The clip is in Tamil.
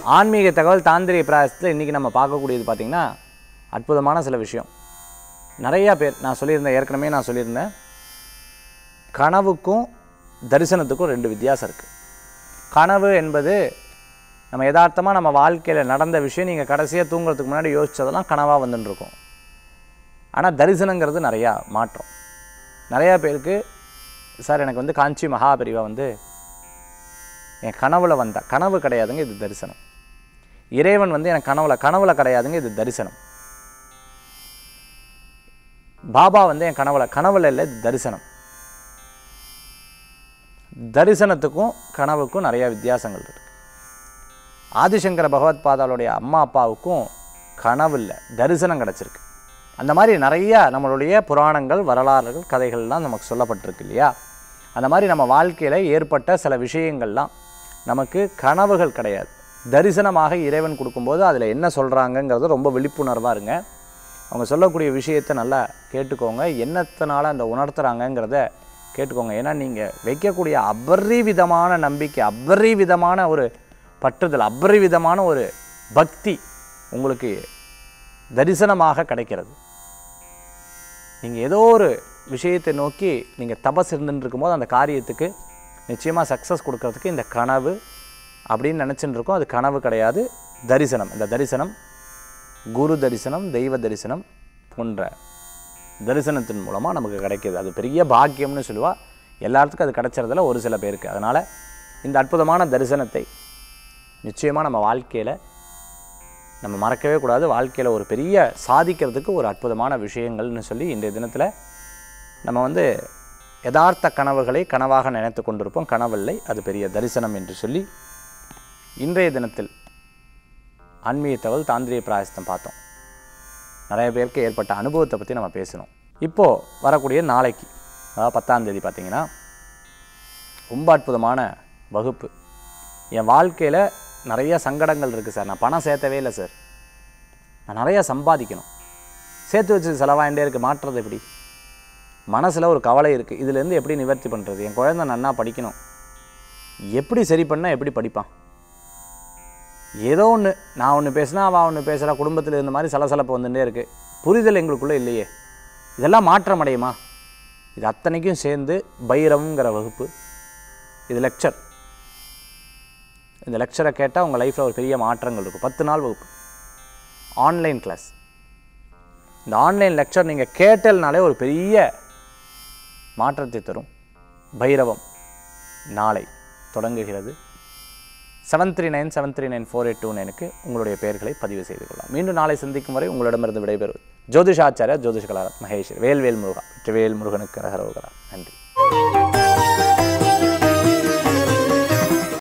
ஆன்மீக தகவல் தாந்திரிக பிராயசத்தில் இன்றைக்கி நம்ம பார்க்கக்கூடியது பார்த்திங்கன்னா அற்புதமான சில விஷயம் நிறையா பேர் நான் சொல்லியிருந்தேன் ஏற்கனவே நான் சொல்லியிருந்தேன் கனவுக்கும் தரிசனத்துக்கும் ரெண்டு வித்தியாசம் இருக்குது கனவு என்பது நம்ம யதார்த்தமாக நம்ம வாழ்க்கையில் நடந்த விஷயம் நீங்கள் கடைசியாக தூங்குறதுக்கு முன்னாடி யோசிச்சதெல்லாம் கனவாக வந்துன்னு இருக்கும் ஆனால் தரிசனங்கிறது நிறையா மாற்றம் நிறையா பேருக்கு சார் எனக்கு வந்து காஞ்சி மகாபெரிவா வந்து என் கனவுல வந்தா கனவு கிடையாதுங்க இது தரிசனம் இறைவன் வந்து எனக்கு கனவுல கனவுல கிடையாதுங்க இது தரிசனம் பாபா வந்து என் கனவுல கனவுல இல்லை இது தரிசனம் தரிசனத்துக்கும் கனவுக்கும் நிறைய வித்தியாசங்கள் இருக்கு ஆதிசங்கர பகவத் பாதாளுடைய அம்மா அப்பாவுக்கும் கனவு இல்லை தரிசனம் கிடச்சிருக்கு அந்த மாதிரி நிறைய நம்மளுடைய புராணங்கள் வரலாறுகள் கதைகள்லாம் நமக்கு சொல்லப்பட்டிருக்கு இல்லையா அந்த மாதிரி நம்ம வாழ்க்கையில் ஏற்பட்ட சில விஷயங்கள்லாம் நமக்கு கனவுகள் கிடையாது தரிசனமாக இறைவன் கொடுக்கும்போது அதில் என்ன சொல்கிறாங்கங்கிறது ரொம்ப விழிப்புணர்வாக இருங்க அவங்க சொல்லக்கூடிய விஷயத்தை நல்லா கேட்டுக்கோங்க என்னத்தினால அந்த உணர்த்துறாங்கங்கிறத கேட்டுக்கோங்க ஏன்னா நீங்கள் வைக்கக்கூடிய அபரிவிதமான நம்பிக்கை அபரிவிதமான ஒரு பற்றுதல் அபரிவிதமான ஒரு பக்தி உங்களுக்கு தரிசனமாக கிடைக்கிறது நீங்கள் ஏதோ ஒரு விஷயத்தை நோக்கி நீங்கள் தபஸ் இருந்துட்டு இருக்கும்போது அந்த காரியத்துக்கு நிச்சயமாக சக்ஸஸ் கொடுக்கறதுக்கு இந்த கனவு அப்படின்னு நினச்சிட்டு இருக்கோம் அது கனவு கிடையாது தரிசனம் இந்த தரிசனம் குரு தரிசனம் தெய்வ தரிசனம் போன்ற தரிசனத்தின் மூலமாக நமக்கு கிடைக்கிது அது பெரிய பாக்கியம்னு சொல்லுவா எல்லாத்துக்கும் அது கிடைச்சறதுல ஒரு சில பேருக்கு அதனால் இந்த அற்புதமான தரிசனத்தை நிச்சயமாக நம்ம வாழ்க்கையில் நம்ம மறக்கவே கூடாது வாழ்க்கையில் ஒரு பெரிய சாதிக்கிறதுக்கு ஒரு அற்புதமான விஷயங்கள்னு சொல்லி இன்றைய தினத்தில் நம்ம வந்து யதார்த்த கனவுகளை கனவாக நினைத்து கொண்டிருப்போம் கனவில்லை அது பெரிய தரிசனம் என்று சொல்லி இன்றைய தினத்தில் ஆன்மீக தகவல் தாந்திரிய பிராயசத்தம் பார்த்தோம் நிறைய பேருக்கு ஏற்பட்ட அனுபவத்தை பற்றி நம்ம பேசணும் இப்போது வரக்கூடிய நாளைக்கு அதாவது பத்தாம் தேதி பார்த்தீங்கன்னா ரொம்ப அற்புதமான வகுப்பு என் வாழ்க்கையில் நிறைய சங்கடங்கள் இருக்குது சார் நான் பணம் சேர்த்தவே இல்லை சார் நான் நிறையா சம்பாதிக்கணும் சேர்த்து வச்சு செலவாயிண்டே இருக்குது மாற்றுறது எப்படி மனசில் ஒரு கவலை இருக்குது இதுலேருந்து எப்படி நிவர்த்தி பண்ணுறது என் குழந்தை நன்னா படிக்கணும் எப்படி சரி பண்ணால் எப்படி படிப்பான் ஏதோ ஒன்று நான் ஒன்று பேசினா அவள் ஒன்று பேசுகிறா குடும்பத்தில் இருந்த மாதிரி சலசலப்பு வந்துட்டே இருக்குது புரிதல் எங்களுக்குள்ளே இல்லையே இதெல்லாம் மாற்றம் அடையுமா இது அத்தனைக்கும் சேர்ந்து பைரவங்கிற வகுப்பு இது லெக்சர் இந்த லெக்சரை கேட்டால் உங்கள் லைஃப்பில் ஒரு பெரிய மாற்றங்கள் இருக்கும் பத்து நாள் வகுப்பு ஆன்லைன் கிளாஸ் இந்த ஆன்லைன் லெக்சர் நீங்கள் கேட்டல்னாலே ஒரு பெரிய மாற்றத்தை தரும் பைரவம் நாளை தொடங்குகிறது seven three nine seven three nine four eight two நைனுக்கு உங்களுடைய பெயர்களை பதிவு செய்து கொள்ளலாம் மீண்டும் நாளை சந்திக்கும் வரை உங்களிடமிருந்து விடைபெறுவது ஜோதிஷாச்சாரியா ஜோதிஷ கலாரத் மகேஸ்வர் வேல்வேல் முருகா வெற்றிவேல் முருகனுக்கு ரகரோகரா நன்றி